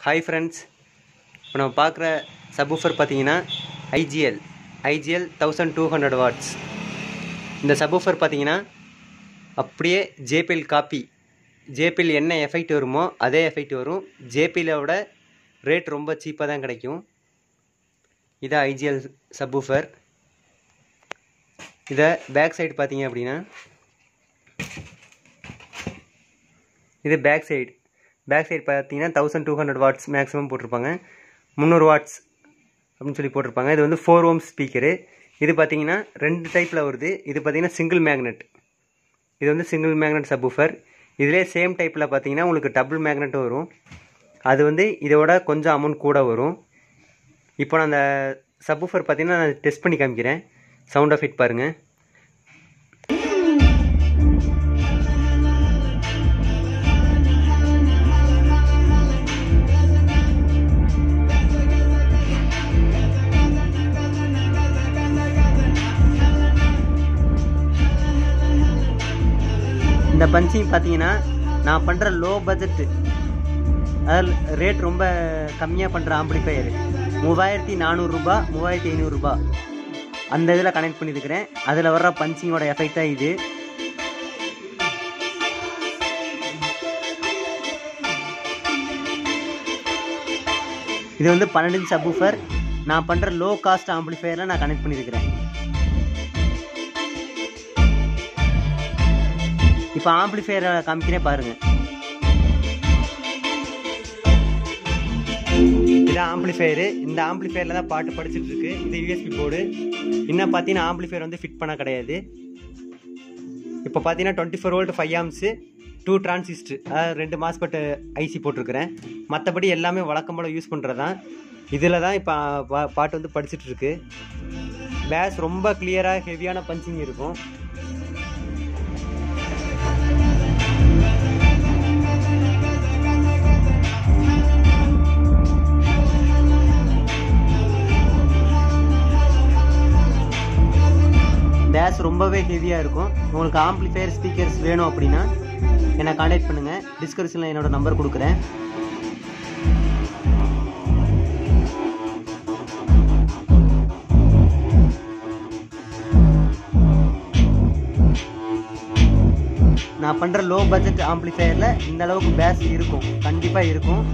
hi friends இப்போ நம்ம பார்க்குற சப்வூஃபர் பார்த்தீங்கன்னா IGL IGL thousand two hundred watts இந்த சப்வூஃபர் பார்த்தீங்கன்னா அப்படியே ஜேபிஎல் காப்பி ஜேபிஎல் என்ன எஃபெக்ட் வருமோ அதே எஃபெக்ட் வரும் ஜேபிஎலோட ரேட் ரொம்ப சீப்பாக தான் கிடைக்கும் இது ஐஜிஎல் சப்வூஃபர் இதை பேக் சைடு பார்த்தீங்க அப்படின்னா இது பேக் சைடு பேக் சைடு பார்த்தீங்கன்னா thousand two hundred watts maximum போட்டிருப்பாங்க முந்நூறு வாட்ஸ் அப்படின்னு சொல்லி போட்டிருப்பாங்க இது வந்து ஃபோர் ஓம் ஸ்பீக்கரு இது பார்த்தீங்கன்னா ரெண்டு டைப்பில் வருது இது பார்த்தீங்கன்னா சிங்கிள் மேக்னெட் இது வந்து சிங்கிள் மேக்னெட் சப்வூஃபர் இதிலே சேம் டைப்பில் பார்த்தீங்கன்னா உங்களுக்கு டபுள் மேக்னெட்டும் வரும் அது வந்து இதோட கொஞ்சம் அமௌண்ட் கூட வரும் இப்போ நான் அந்த சப்வூஃபர் பார்த்தீங்கன்னா நான் டெஸ்ட் பண்ணி காமிக்கிறேன் சவுண்ட் ஆஃப் இட் பாருங்கள் இந்த பஞ்சிங் பார்த்தீங்கன்னா நான் பண்ணுற லோ பட்ஜெட்டு அதாவது ரேட் ரொம்ப கம்மியாக பண்ணுற ஆம்பிளிஃபையர் மூவாயிரத்தி நானூறுரூபா மூவாயிரத்தி ஐநூறுரூபா அந்த இதில் கனெக்ட் பண்ணியிருக்கிறேன் அதில் வர்ற பஞ்சிங்கோட எஃபெக்ட் தான் இது இது வந்து பன்னெண்டு சப்வூஃபர் நான் பண்ணுற லோ காஸ்ட் ஆம்பிளிஃபையரில் நான் கனெக்ட் பண்ணியிருக்கிறேன் இப்போ ஆம்பிளிஃபையரை காமிக்கிறேன் பாருங்கள் இது ஆம்பிளிஃபையரு இந்த ஆம்பிளிஃபையரில் தான் பாட்டு படிச்சுட்டு இருக்கு இது யூஎஸ்பி போர்டு இன்னும் பார்த்தீங்கன்னா ஆம்பிளிஃபையர் வந்து ஃபிட் பண்ண கிடையாது இப்போ பார்த்தீங்கன்னா twenty four volt five amps two transistor அதாவது ரெண்டு மாஸ்பெட் ஐசி போட்டிருக்கிறேன் மற்றபடி எல்லாமே வழக்கம் போல் யூஸ் பண்ணுறது தான் இதில் தான் இப்போ பா- பாட்டு வந்து படிச்சுட்டு இருக்கு பேஸ் ரொம்ப கிளியராக ஹெவியான பஞ்சிங் இருக்கும் பேஸ் ரொம்பவே ஹெவியாக இருக்கும் உங்களுக்கு ஆம்ப்ளிஃபையர் ஸ்பீக்கர்ஸ் வேணும் அப்படின்னா என்னை காண்டாக்ட் பண்ணுங்கள் டிஸ்கிரிப்ஷனில் என்னோட நம்பர் கொடுக்குறேன் நான் பண்ணுற லோ பட்ஜெட் ஆம்ப்ளிஃபையரில் இந்த அளவுக்கு பேஸ் இருக்கும் கண்டிப்பாக இருக்கும்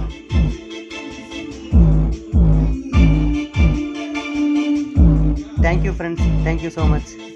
thank you friends thank you so much